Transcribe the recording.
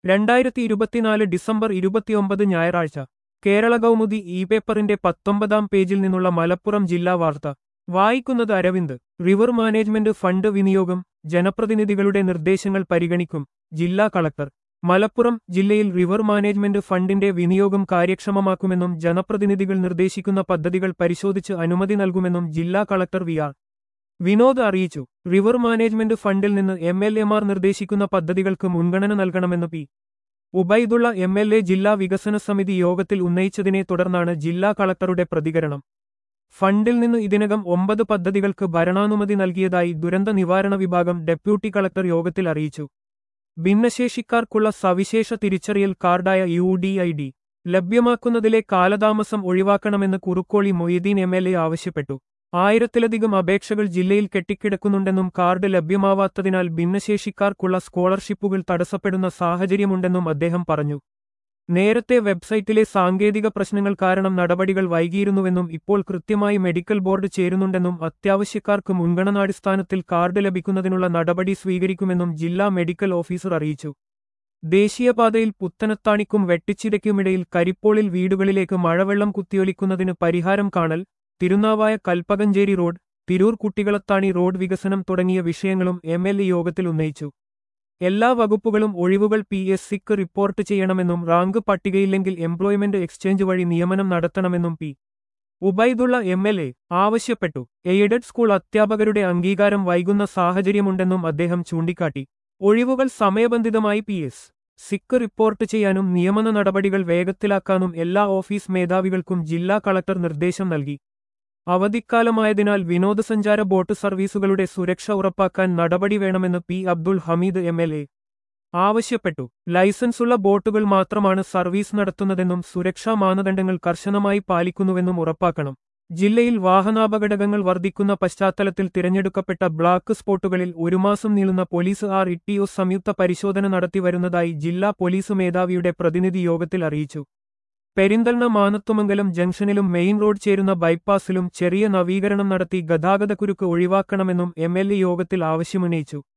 രണ്ടായിരത്തി ഇരുപത്തിനാല് ഡിസംബർ ഇരുപത്തിയൊമ്പത് ഞായറാഴ്ച കേരള കൗമുദി ഇ പേപ്പറിന്റെ പത്തൊമ്പതാം പേജിൽ നിന്നുള്ള മലപ്പുറം ജില്ലാ വാർത്ത വായിക്കുന്നത് അരവിന്ദ് റിവർ മാനേജ്മെന്റ് ഫണ്ട് വിനിയോഗം ജനപ്രതിനിധികളുടെ നിർദ്ദേശങ്ങൾ പരിഗണിക്കും ജില്ലാ കളക്ടർ മലപ്പുറം ജില്ലയിൽ റിവർ മാനേജ്മെന്റ് ഫണ്ടിന്റെ വിനിയോഗം കാര്യക്ഷമമാക്കുമെന്നും ജനപ്രതിനിധികൾ നിർദ്ദേശിക്കുന്ന പദ്ധതികൾ പരിശോധിച്ച് അനുമതി നൽകുമെന്നും ജില്ലാ കളക്ടർ വി ആർ വിനോദ് അറിയിച്ചു റിവർ മാനേജ്മെന്റ് ഫണ്ടിൽ നിന്ന് എം എൽ എമാർ നിർദ്ദേശിക്കുന്ന പദ്ധതികൾക്ക് മുൻഗണന നൽകണമെന്ന് P Ubaidulla M L A ജില്ലാ വികസന സമിതി യോഗത്തിൽ ഉന്നയിച്ചതിനെ തുടർന്നാണ് ജില്ലാ കളക്ടറുടെ പ്രതികരണം ഫണ്ടിൽ നിന്ന് ഇതിനകം ഒമ്പത് പദ്ധതികൾക്ക് ഭരണാനുമതി നൽകിയതായി ദുരന്ത നിവാരണ വിഭാഗം ഡെപ്യൂട്ടി കളക്ടർ യോഗത്തിൽ അറിയിച്ചു ഭിന്നശേഷിക്കാർക്കുള്ള സവിശേഷ തിരിച്ചറിയൽ കാർഡായ യു ഡി ഐ ഡി ലഭ്യമാക്കുന്നതിലെ കാലതാമസം ഒഴിവാക്കണമെന്ന് Kurukkoli Moideen M L A ആവശ്യപ്പെട്ടു ആയിരത്തിലധികം അപേക്ഷകൾ ജില്ലയിൽ കെട്ടിക്കിടക്കുന്നുണ്ടെന്നും കാർഡ് ലഭ്യമാവാത്തതിനാൽ ഭിന്നശേഷിക്കാർക്കുള്ള സ്കോളർഷിപ്പുകൾ തടസ്സപ്പെടുന്ന സാഹചര്യമുണ്ടെന്നും അദ്ദേഹം പറഞ്ഞു നേരത്തെ വെബ്സൈറ്റിലെ സാങ്കേതിക പ്രശ്നങ്ങൾ കാരണം നടപടികൾ വൈകിയിരുന്നുവെന്നും ഇപ്പോൾ കൃത്യമായി മെഡിക്കൽ ബോർഡ് ചേരുന്നുണ്ടെന്നും അത്യാവശ്യക്കാർക്ക് മുൻഗണനാടിസ്ഥാനത്തിൽ കാർഡ് ലഭിക്കുന്നതിനുള്ള നടപടി സ്വീകരിക്കുമെന്നും ജില്ലാ മെഡിക്കൽ ഓഫീസർ അറിയിച്ചു ദേശീയപാതയിൽ പുത്തനത്താണിക്കും വെട്ടിച്ചിരയ്ക്കുമിടയിൽ കരിപ്പോളിൽ വീടുകളിലേക്ക് മഴവെള്ളം കുത്തിയൊലിക്കുന്നതിന് പരിഹാരം കാണൽ തിരുനാവായ കൽപ്പകഞ്ചേരി റോഡ് തിരൂർ കുട്ടികളത്താണി റോഡ് വികസനം തുടങ്ങിയ വിഷയങ്ങളും എം എൽ എ യോഗത്തിൽ ഉന്നയിച്ചു എല്ലാ വകുപ്പുകളും ഒഴിവുകൾ പി എസ് സിക്ക് റിപ്പോർട്ട് ചെയ്യണമെന്നും റാങ്ക് പട്ടികയില്ലെങ്കിൽ എംപ്ലോയ്മെന്റ് എക്സ്ചേഞ്ച് വഴി നിയമനം നടത്തണമെന്നും P Ubaidulla M L A ആവശ്യപ്പെട്ടു എയ്ഡഡ് സ്കൂൾ അധ്യാപകരുടെ അംഗീകാരം വൈകുന്ന സാഹചര്യമുണ്ടെന്നും അദ്ദേഹം ചൂണ്ടിക്കാട്ടി ഒഴിവുകൾ സമയബന്ധിതമായി പി എസ് സിക്ക് റിപ്പോർട്ട് ചെയ്യാനും നിയമന നടപടികൾ വേഗത്തിലാക്കാനും എല്ലാ ഓഫീസ് മേധാവികൾക്കും ജില്ലാ കളക്ടർ നിർദ്ദേശം നൽകി അവധിക്കാലമായതിനാൽ വിനോദസഞ്ചാര ബോട്ട് സർവീസുകളുടെ സുരക്ഷ ഉറപ്പാക്കാൻ നടപടി വേണമെന്ന് P Abdul Hameed M L A ആവശ്യപ്പെട്ടു ലൈസൻസുള്ള ബോട്ടുകൾ മാത്രമാണ് സർവീസ് നടത്തുന്നതെന്നും സുരക്ഷാ മാനദണ്ഡങ്ങൾ കർശനമായി പാലിക്കുന്നുവെന്നും ഉറപ്പാക്കണം ജില്ലയിൽ വാഹനാപകടങ്ങൾ വർദ്ധിക്കുന്ന പശ്ചാത്തലത്തിൽ തിരഞ്ഞെടുക്കപ്പെട്ട ബ്ലാക്ക് സ്പോട്ടുകളിൽ ഒരു മാസം നീളുന്ന പോലീസ് ആർ ഇട്ടിഒ സംയുക്ത പരിശോധന നടത്തിവരുന്നതായി ജില്ലാ പോലീസ് മേധാവിയുടെ പ്രതിനിധി യോഗത്തിൽ അറിയിച്ചു പെരിന്തൽണ മാനത്തുമംഗലം ജംഗ്ഷനിലും മെയിൻ റോഡ് ചേരുന്ന ബൈപ്പാസിലും ചെറിയ നവീകരണം നടത്തി ഗതാഗതക്കുരുക്ക് ഒഴിവാക്കണമെന്നും എം എൽ എ യോഗത്തിൽ ആവശ്യമുന്നയിച്ചു